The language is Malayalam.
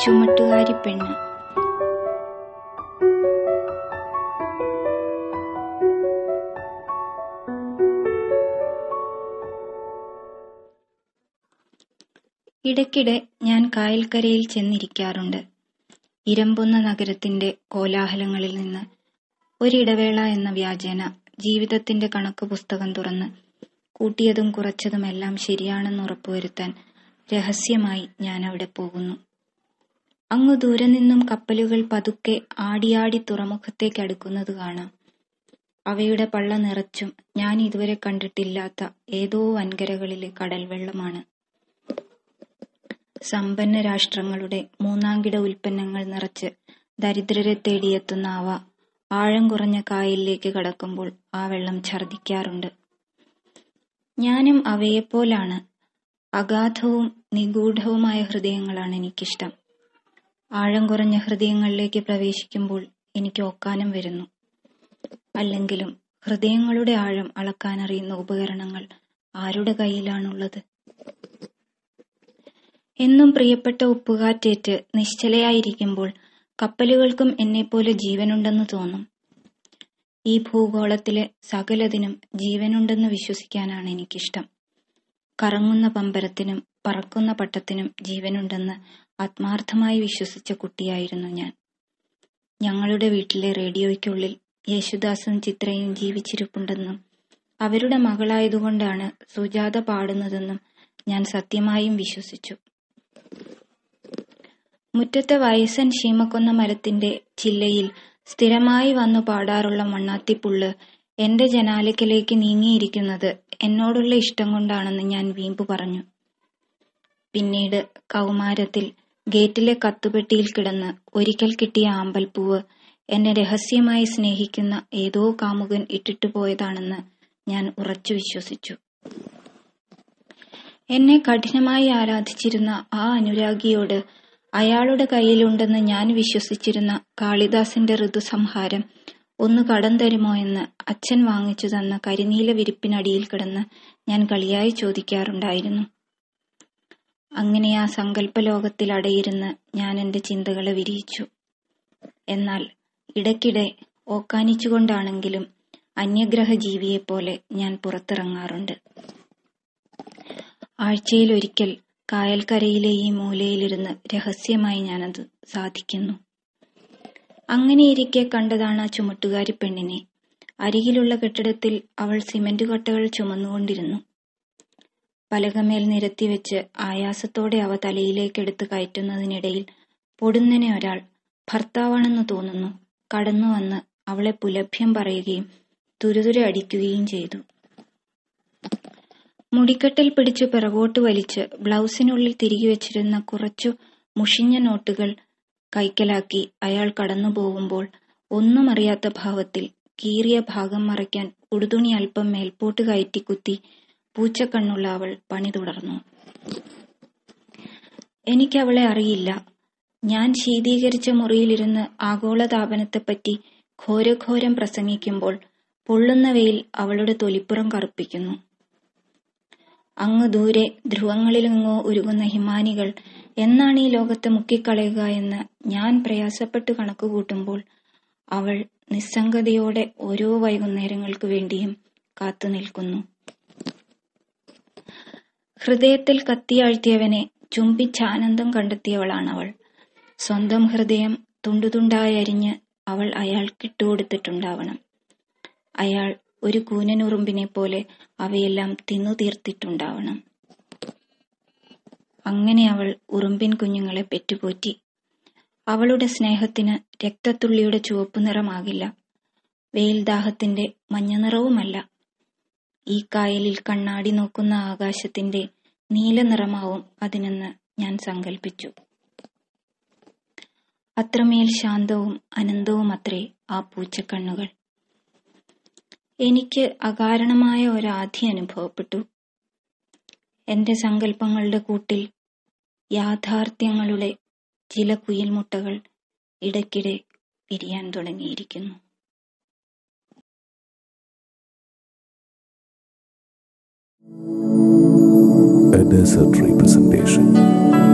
ചുമട്ടുകാരി പെണ്ണ് ഇടയ്ക്കിടെ ഞാൻ കായൽക്കരയിൽ ചെന്നിരിക്കാറുണ്ട് ഇരമ്പുന്ന നഗരത്തിന്റെ കോലാഹലങ്ങളിൽ നിന്ന് ഒരിടവേള എന്ന വ്യാജേന ജീവിതത്തിന്റെ കണക്ക് പുസ്തകം തുറന്ന് കൂട്ടിയതും കുറച്ചതുമെല്ലാം ശരിയാണെന്ന് ഉറപ്പുവരുത്താൻ രഹസ്യമായി ഞാൻ അവിടെ പോകുന്നു അങ്ങു ദൂരെ നിന്നും കപ്പലുകൾ പതുക്കെ ആടിയാടി തുറമുഖത്തേക്ക് അടുക്കുന്നത് കാണാം അവയുടെ പള്ള നിറച്ചും ഞാൻ ഇതുവരെ കണ്ടിട്ടില്ലാത്ത ഏതോ വൻകരകളിലെ കടൽ വെള്ളമാണ് സമ്പന്ന രാഷ്ട്രങ്ങളുടെ മൂന്നാംകിട ഉൽപ്പന്നങ്ങൾ നിറച്ച് ദരിദ്രരെ തേടിയെത്തുന്ന അവ ആഴം കുറഞ്ഞ കായലിലേക്ക് കടക്കുമ്പോൾ ആ വെള്ളം ഛർദിക്കാറുണ്ട് ഞാനും അവയെപ്പോലാണ് അഗാധവും നിഗൂഢവുമായ ഹൃദയങ്ങളാണ് എനിക്കിഷ്ടം ആഴം കുറഞ്ഞ ഹൃദയങ്ങളിലേക്ക് പ്രവേശിക്കുമ്പോൾ എനിക്ക് ഓക്കാനം വരുന്നു അല്ലെങ്കിലും ഹൃദയങ്ങളുടെ ആഴം അളക്കാനറിയുന്ന ഉപകരണങ്ങൾ ആരുടെ കയ്യിലാണുള്ളത് എന്നും പ്രിയപ്പെട്ട ഉപ്പുകാറ്റേറ്റ് നിശ്ചലയായിരിക്കുമ്പോൾ കപ്പലുകൾക്കും എന്നെപ്പോലെ ജീവനുണ്ടെന്ന് തോന്നും ഈ ഭൂഗോളത്തിലെ സകലതിനും ജീവനുണ്ടെന്ന് വിശ്വസിക്കാനാണ് എനിക്കിഷ്ടം കറങ്ങുന്ന പമ്പരത്തിനും പറക്കുന്ന പട്ടത്തിനും ജീവനുണ്ടെന്ന് ആത്മാർത്ഥമായി വിശ്വസിച്ച കുട്ടിയായിരുന്നു ഞാൻ ഞങ്ങളുടെ വീട്ടിലെ റേഡിയോയ്ക്കുള്ളിൽ യേശുദാസും ചിത്രയും ജീവിച്ചിരിപ്പുണ്ടെന്നും അവരുടെ മകളായതുകൊണ്ടാണ് സുജാത പാടുന്നതെന്നും ഞാൻ സത്യമായും വിശ്വസിച്ചു മുറ്റത്തെ വയസ്സൻ ശീമക്കൊന്ന മരത്തിന്റെ ചില്ലയിൽ സ്ഥിരമായി വന്നു പാടാറുള്ള മണ്ണാത്തിപ്പുള്ള് എന്റെ ജനാലയ്ക്കലേക്ക് നീങ്ങിയിരിക്കുന്നത് എന്നോടുള്ള ഇഷ്ടം കൊണ്ടാണെന്ന് ഞാൻ വീമ്പു പറഞ്ഞു പിന്നീട് കൗമാരത്തിൽ ഗേറ്റിലെ കത്തുപെട്ടിയിൽ കിടന്ന് ഒരിക്കൽ കിട്ടിയ ആമ്പൽപ്പൂവ് എന്നെ രഹസ്യമായി സ്നേഹിക്കുന്ന ഏതോ കാമുകൻ ഇട്ടിട്ടു പോയതാണെന്ന് ഞാൻ ഉറച്ചു വിശ്വസിച്ചു എന്നെ കഠിനമായി ആരാധിച്ചിരുന്ന ആ അനുരാഗിയോട് അയാളുടെ കയ്യിലുണ്ടെന്ന് ഞാൻ വിശ്വസിച്ചിരുന്ന കാളിദാസന്റെ ഋതുസംഹാരം ഒന്ന് കടം തരുമോ എന്ന് അച്ഛൻ വാങ്ങിച്ചു തന്ന കരിനീല വിരിപ്പിനടിയിൽ കിടന്ന് ഞാൻ കളിയായി ചോദിക്കാറുണ്ടായിരുന്നു അങ്ങനെ ആ സങ്കല്പലോകത്തിൽ അടയിരുന്ന് ഞാൻ എന്റെ ചിന്തകളെ വിരിയിച്ചു എന്നാൽ ഇടയ്ക്കിടെ ഓക്കാനിച്ചുകൊണ്ടാണെങ്കിലും അന്യഗ്രഹ ജീവിയെപ്പോലെ ഞാൻ പുറത്തിറങ്ങാറുണ്ട് ആഴ്ചയിലൊരിക്കൽ കായൽക്കരയിലെ ഈ മൂലയിലിരുന്ന് രഹസ്യമായി ഞാനത് സാധിക്കുന്നു അങ്ങനെയിരിക്കെ കണ്ടതാണ് ആ ചുമട്ടുകാരി പെണ്ണിനെ അരികിലുള്ള കെട്ടിടത്തിൽ അവൾ സിമന്റ് കട്ടകൾ ചുമന്നുകൊണ്ടിരുന്നു പലകമേൽ നിരത്തിവെച്ച് ആയാസത്തോടെ അവ തലയിലേക്കെടുത്ത് കയറ്റുന്നതിനിടയിൽ പൊടുന്നനെ ഒരാൾ ഭർത്താവാണെന്ന് തോന്നുന്നു കടന്നു വന്ന് അവളെ പുലഭ്യം പറയുകയും തുരുതുരെ അടിക്കുകയും ചെയ്തു മുടിക്കെട്ടിൽ പിടിച്ച് പിറകോട്ട് വലിച്ച് ബ്ലൗസിനുള്ളിൽ തിരികെ വെച്ചിരുന്ന കുറച്ചു മുഷിഞ്ഞ നോട്ടുകൾ കൈക്കലാക്കി അയാൾ കടന്നു പോകുമ്പോൾ ഒന്നും അറിയാത്ത ഭാവത്തിൽ കീറിയ ഭാഗം മറയ്ക്കാൻ ഉടുതുണി അല്പം മേൽപോട്ട് കയറ്റി കുത്തി പൂച്ചക്കണ്ണുള്ള അവൾ പണി തുടർന്നു എനിക്കവളെ അറിയില്ല ഞാൻ ശീതീകരിച്ച മുറിയിലിരുന്ന് ആഗോളതാപനത്തെപ്പറ്റി ഘോരഘോരം പ്രസംഗിക്കുമ്പോൾ പൊള്ളുന്ന വെയിൽ അവളുടെ തൊലിപ്പുറം കറുപ്പിക്കുന്നു അങ്ങ് ദൂരെ ധ്രുവങ്ങളിലെങ്ങോ ഉരുകുന്ന ഹിമാനികൾ എന്നാണ് ഈ ലോകത്തെ മുക്കിക്കളയുക എന്ന് ഞാൻ പ്രയാസപ്പെട്ട് കണക്കുകൂട്ടുമ്പോൾ അവൾ നിസ്സംഗതയോടെ ഓരോ വൈകുന്നേരങ്ങൾക്ക് വേണ്ടിയും കാത്തു നിൽക്കുന്നു ഹൃദയത്തിൽ കത്തിയാഴ്ത്തിയവനെ ചുംബിച്ചാനന്ദം കണ്ടെത്തിയവളാണ് അവൾ സ്വന്തം ഹൃദയം തുണ്ടുതുണ്ടായി അരിഞ്ഞ് അവൾ അയാൾക്ക് ഇട്ടുകൊടുത്തിട്ടുണ്ടാവണം അയാൾ ഒരു കൂനനുറുമ്പിനെ പോലെ അവയെല്ലാം തിന്നു തീർത്തിട്ടുണ്ടാവണം അങ്ങനെ അവൾ ഉറുമ്പിൻ കുഞ്ഞുങ്ങളെ പെറ്റുപോറ്റി അവളുടെ സ്നേഹത്തിന് രക്തത്തുള്ളിയുടെ ചുവപ്പ് നിറമാകില്ല വെയിൽ ദാഹത്തിന്റെ മഞ്ഞ നിറവുമല്ല ഈ കായലിൽ കണ്ണാടി നോക്കുന്ന ആകാശത്തിന്റെ നീല നിറമാവും അതിനെന്ന് ഞാൻ സങ്കൽപ്പിച്ചു അത്രമേൽ ശാന്തവും അനന്തവും അത്രേ ആ പൂച്ചക്കണ്ണുകൾ എനിക്ക് അകാരണമായ ഒരാധി അനുഭവപ്പെട്ടു എന്റെ സങ്കല്പങ്ങളുടെ കൂട്ടിൽ യാഥാർത്ഥ്യങ്ങളുടെ ചില കുയിൽമുട്ടകൾ ഇടയ്ക്കിടെ വിരിയാൻ തുടങ്ങിയിരിക്കുന്നു A desert representation.